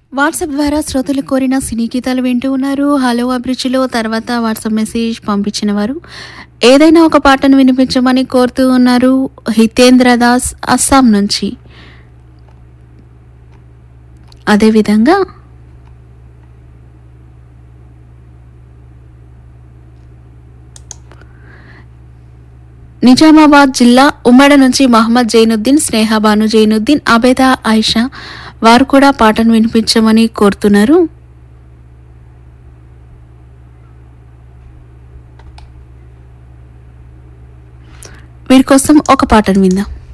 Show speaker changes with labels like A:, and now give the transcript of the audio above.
A: WhatsApp ద్వారా శ్రోతలు కోరిన సినీ గీతాలు వింటూ ఉన్నారు హలో అభిరుచిలో తర్వాత వాట్సాప్ మెసేజ్ పంపించిన వారు ఏదైనా ఒక పాటను వినిపించమని కోరుతూ ఉన్నారు హితేంద్ర దాస్ అస్సాం నుంచి అదేవిధంగా నిజామాబాద్ జిల్లా ఉమ్మడి నుంచి మహమ్మద్ జైనుద్దీన్ స్నేహబాను జైనుద్దీన్ అబేదా ఆయిషా వారు కూడా పాటను వినిపించమని కోరుతున్నారు వీరి కోసం ఒక పాటను విందాం